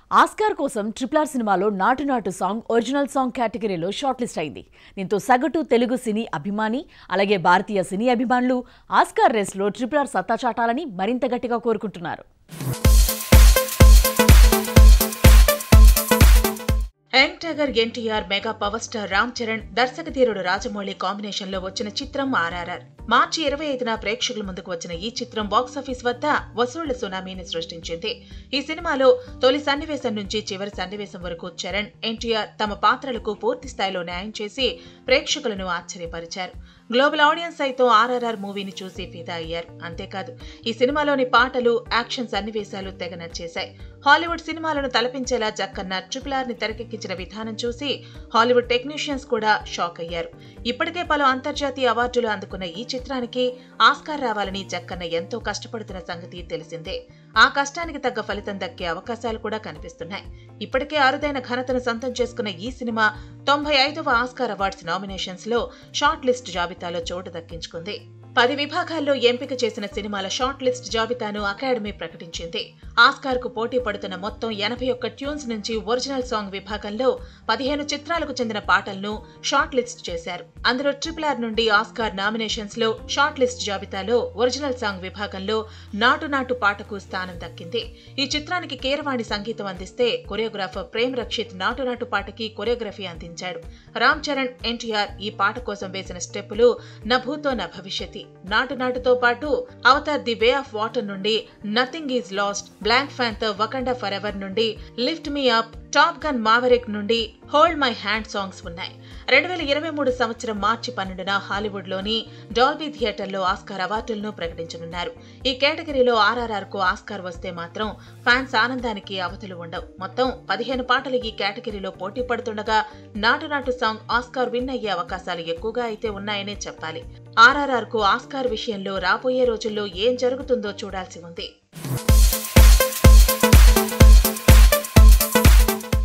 Oscar కోసం triple R సినిమాలో Naatu Naatu song original song కేటగిరీలో షార్ట్ లిస్ట్ అయింది దీంతో సగటు తెలుగు సినీ అభిమాని అలాగే భారతీయ సినీ అభిమానులు ఆస్కార్ రేస్లో ట్రిపుల్ ఆర్ సత్తా చాటాలని మరింత గట్టిగా కోరుకుంటున్నారు young tiger NTR mega power star Ram Charan దర్శకధీరుడు రాజమౌళి కాంబినేషన్ లో వచ్చిన చిత్రం ఆర్ఆర్ఆర్ మార్చి ఇరవై ఐదున ప్రేక్షకుల ముందుకు వచ్చిన ఈ చిత్రం బాక్సాఫీస్ వద్ద వసూళ్ల సునామీని సృష్టించింది ఈ సినిమాలో తొలి సన్నివేశం నుంచి చివరి సన్నివేశం వరకు చరణ్ ఎన్టీఆర్ తమ పాత్రలకు పూర్తి స్థాయిలో న్యాయం చేసి ప్రేక్షకులను ఆశ్చర్యపరిచారు గ్లోబల్ ఆడియన్స్ సైతం ఆర్ఆర్ఆర్ మూవీని చూసి ఫిదా అయ్యారు అంతేకాదు ఈ సినిమాలోని పాటలు యాక్షన్ సన్నివేశాలు తెగ నచ్చేశాయి హాలీవుడ్ సినిమాలను తలపించేలా జక్కన్న ట్రిపుల్ ఆర్ ని తెరకెక్కించిన విధానం చూసి హాలీవుడ్ టెక్నీషియన్స్ కూడా షాక్ అయ్యారు ఇప్పటికే పలు అంతర్జాతీయ అవార్డులు అందుకున్న ఈ చిత్రానికి ఆస్కార్ రావాలని జక్కన్న ఎంతో కష్టపడుతున్న సంగతి తెలిసిందే ఆ కష్టానికి తగ్గ ఫలితం దక్కే అవకాశాలు కూడా కనిపిస్తున్నాయి ఇప్పటికే అరుదైన ఘనతను సొంతం చేసుకున్న ఈ సినిమా తొంభై ఐదవ ఆస్కార్ అవార్డ్స్ నామినేషన్స్ లో షార్ట్ లిస్ట్ జాబితాలో చోటు దక్కించుకుంది పది విభాగాల్లో ఎంపిక చేసిన సినిమాల షార్ట్ లిస్ట్ జాబితాను అకాడమీ ప్రకటించింది ఆస్కార్ కు పోటీ పడుతున్న మొత్తం ఎనభై ఒక్క ట్యూన్స్ నుంచి ఒరిజినల్ సాంగ్ విభాగంలో పదిహేను చిత్రాలకు చెందిన పాటలను షార్ట్ లిస్ట్ చేశారు అందులో ట్రిపుల్ ఆర్ నుండి ఆస్కార్ నామినేషన్స్ లో షార్ట్ లిస్ట్ జాబితాలో ఒరిజినల్ సాంగ్ విభాగంలో నాటు నాటు పాటకు స్థానం దక్కింది ఈ చిత్రానికి కీరవాణి సంగీతం అందిస్తే కొరియోగ్రాఫర్ ప్రేమ్ రక్షిత్ నాటు నాటు పాటకి కొరియోగ్రఫీ అందించాడు రామ్ చరణ్ ఎన్టీఆర్ ఈ పాట కోసం వేసిన స్టెప్పులు నభూతో న భవిష్యతి నాటు నాటుతో పాటు Avatar the way of water నుండి nothing is lost black panther Wakanda forever నుండి lift me up top gun maverick నుండి హోల్డ్ మై హ్యాండ్ సాంగ్స్ ఉన్నాయి రెండు వేల ఇరవై మూడు సంవత్సరం మార్చి పన్నెండున హాలీవుడ్ లోని డాల్బీ థియేటర్లో ఆస్కార్ అవార్డులను ప్రకటించనున్నారు ఈ కేటగిరీలో ఆర్ఆర్ఆర్ కు ఆస్కార్ వస్తే మాత్రం ఫ్యాన్స్ ఆనందానికి అవధులు ఉండవు మొత్తం పదిహేను పాటలు ఈ కేటగిరీలో పోటీ పడుతుండగా నాటు నాటు సాంగ్ ఆస్కార్ విన్ అయ్యే అవకాశాలు ఎక్కువగా అయితే ఉన్నాయనే చెప్పాలి ఆర్ఆర్ఆర్ కు ఆస్కార్ విషయంలో రాబోయే రోజుల్లో ఏం జరుగుతుందో చూడాల్సి ఉంది